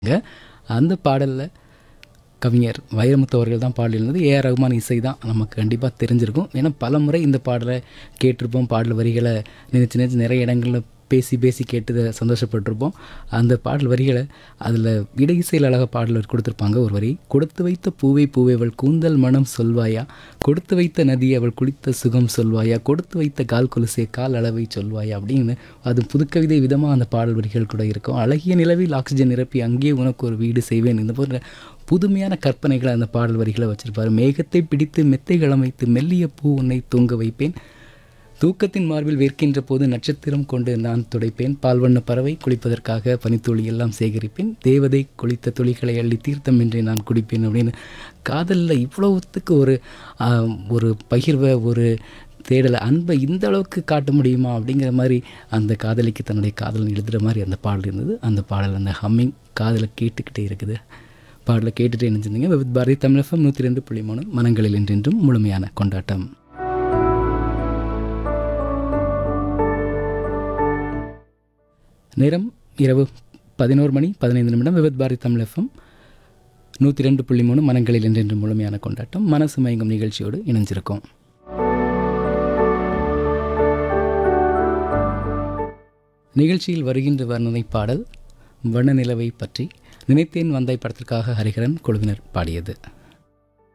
அந்த பாடலில் கவிஞர் வைரமுத்து அவர்கள் தான் பாடியிருந்தது ஏஆர் ரகுமான் இசை தான் நமக்கு கண்டிப்பாக தெரிஞ்சிருக்கும் ஏன்னா பல முறை இந்த பாடலை கேட்டிருப்போம் பாடல் வரிகளை நினச்சி நினச்சி நிறைய இடங்களில் பேசி பேசி கேட்டு சந்தோஷப்பட்டிருப்போம் அந்த பாடல் வரிகளை அதில் இடையிசையில் அழகாக பாடல் கொடுத்துருப்பாங்க ஒரு வரி கொடுத்து வைத்த பூவை பூவை அவள் கூந்தல் மனம் சொல்வாயா கொடுத்து வைத்த நதி அவள் குளித்த சுகம் சொல்வாயா கொடுத்து வைத்த கால் கொலுசே கால் அளவை சொல்வாயா அப்படின்னு அது புதுக்கவிதை விதமாக அந்த பாடல் வரிகள் கூட இருக்கும் அழகிய நிலவில் ஆக்சிஜன் நிரப்பி அங்கேயே உனக்கு ஒரு வீடு செய்வேன் இந்த போன்ற புதுமையான கற்பனைகளை அந்த பாடல் வரிகளை வச்சிருப்பார் மேகத்தை பிடித்து மெத்தை வைத்து மெல்லிய பூ உன்னை தூங்க வைப்பேன் தூக்கத்தின் மார்பில் வேர்க்கின்ற போது நட்சத்திரம் கொண்டு நான் துடைப்பேன் பால்வண்ண பறவை குளிப்பதற்காக பனித்துளி எல்லாம் சேகரிப்பேன் தேவதை குளித்த துளிகளை அள்ளி தீர்த்தம் என்றே நான் குடிப்பேன் அப்படின்னு காதலில் இவ்வளவுத்துக்கு ஒரு ஆஹ், ஒரு பகிர்வை ஒரு தேடலை அன்பை இந்த அளவுக்கு காட்ட முடியுமா அப்படிங்கிற மாதிரி அந்த காதலிக்கு தன்னுடைய காதலன் எழுதுகிற மாதிரி அந்த பாடல் இருந்தது அந்த பாடல் அந்த ஹம்மிங் காதலை கேட்டுக்கிட்டே இருக்குது பாடலை கேட்டுகிட்டே நினைச்சிருந்தீங்க வித் பாரதி தமிழகம் நூற்றி ரெண்டு புள்ளி மூணு மனங்களில் என்றென்றும் முழுமையான கொண்டாட்டம் நேரம் இரவு பதினோரு மணி பதினைந்து நிமிடம் விபத் பாரதி தமிழ் எஃப்எம் நூற்றி ரெண்டு புள்ளி மூணு மனங்களில் என்றென்று முழுமையான கொண்டாட்டம் மனசு மயங்கும் நிகழ்ச்சியோடு இணைஞ்சிருக்கோம் நிகழ்ச்சியில் வருகின்ற வர்ணனை பாடல் வண்ண நிலவை பற்றி நினைத்தேன் வந்தாய் படத்திற்காக ஹரிஹரன் குழுவினர் பாடியது